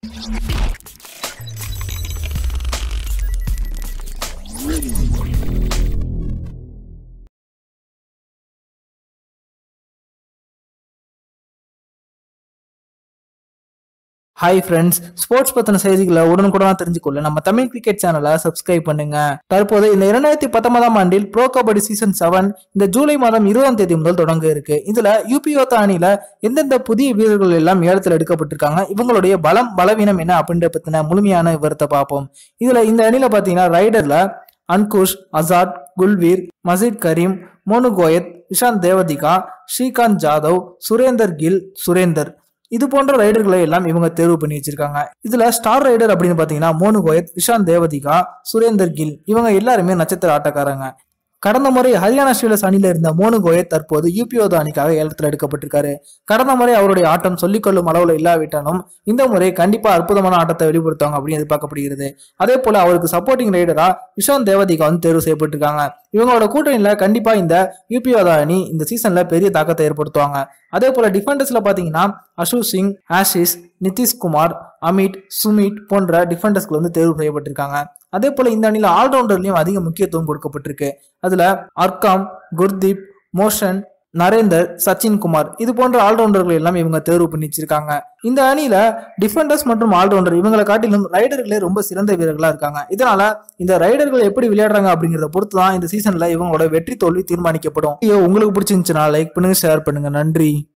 hi friends sports பத்தின செய்திகளை உடனுக்குடனா தெரிஞ்சுக்கொள்ள நம்ம தமிழ் கிரிக்கெட் சேனலை சப்ஸ்கிரைப் பண்ணுங்க தற்போது இந்த இரண்டாயிரத்தி பத்தொன்பதாம் ஆண்டில் ப்ரோ கபடி சீசன் செவன் இந்த ஜூலை மாதம் இருபதாம் தேதி முதல் தொடங்க இருக்கு இதுல யூபிஓத்த அணியில எந்தெந்த புதிய வீரர்கள் எல்லாம் ஏலத்தில் எடுக்கப்பட்டிருக்காங்க இவங்களுடைய பலம் பலவீனம் என்ன அப்படின்ற பத்தின முழுமையான விவரத்தை பார்ப்போம் இதுல இந்த அணியில பாத்தீங்கன்னா ரைடர்ல அன்குஷ் அசாத் குல்வீர் மசீத் கரீம் மோனு கோயத் இஷாந்த் தேவதிகா ஸ்ரீகாந்த் ஜாதவ் சுரேந்தர் கில் சுரேந்தர் இது போன்ற ரைடர்களை எல்லாம் இவங்க தேர்வு பண்ணி வச்சிருக்காங்க இதுல ஸ்டார் ரைடர் அப்படின்னு பாத்தீங்கன்னா மோனு கோயத் இஷாந்த் தேவதிகா சுரேந்தர் கில் இவங்க எல்லாருமே நட்சத்திர ஆட்டக்காரங்க கடந்த முறை ஹரியானா ஸ்டீலர்ஸ் அணியில இருந்த மோனு கோயத் தற்போது யூபிஓத அணிக்காக ஏலத்தில் எடுக்கப்பட்டிருக்காரு கடந்த முறை அவருடைய ஆட்டம் சொல்லிக்கொள்ளும் அளவுல இல்லாவிட்டாலும் இந்த முறை கண்டிப்பா அற்புதமான ஆட்டத்தை வெளிப்படுத்துவாங்க அப்படின்னு எதிர்பார்க்கப்படுகிறது அதே போல அவருக்கு சப்போர்ட்டிங் ரைடரா இஷாந்த் தேவதிகா வந்து தேர்வு செய்யப்பட்டிருக்காங்க இவங்களோட கூட்டணியில கண்டிப்பா இந்த யூபிஓத அணி இந்த சீசன்ல பெரிய தாக்கத்தை ஏற்படுத்துவாங்க அதே போல டிஃபெண்டர்ஸ்ல பாத்தீங்கன்னா அசு சிங் ஆஷிஷ் நிதிஷ்குமார் அமித் சுமித் போன்ற டிஃபெண்டர்ஸ்கள் வந்து தேர்வு செய்யப்பட்டிருக்காங்க அதே போல இந்த அணியில ஆல்ரவுண்டர்லயும் அதிக முக்கியத்துவம் கொடுக்கப்பட்டிருக்கு அதுல அர்காம் குர்தீப் மோஷன் நரேந்தர் சச்சின் குமார் இது போன்ற ஆல்ரவுண்டர்கள் எல்லாம் இவங்க தேர்வு பண்ணி வச்சிருக்காங்க இந்த அணியில டிஃபெண்டர்ஸ் மற்றும் ஆல்ரவுண்டர் இவங்களை காட்டிலும் ரைடர்களே ரொம்ப சிறந்த வீரர்களா இருக்காங்க இதனால இந்த ரைடர்கள் எப்படி விளையாடுறாங்க அப்படிங்கறத பொறுத்து தான் இந்த சீசன்ல இவங்களோட வெற்றி தோல்வி தீர்மானிக்கப்படும் உங்களுக்கு பிடிச்சிருந்துச்சுன்னா லைக் பண்ணுங்க ஷேர் பண்ணுங்க நன்றி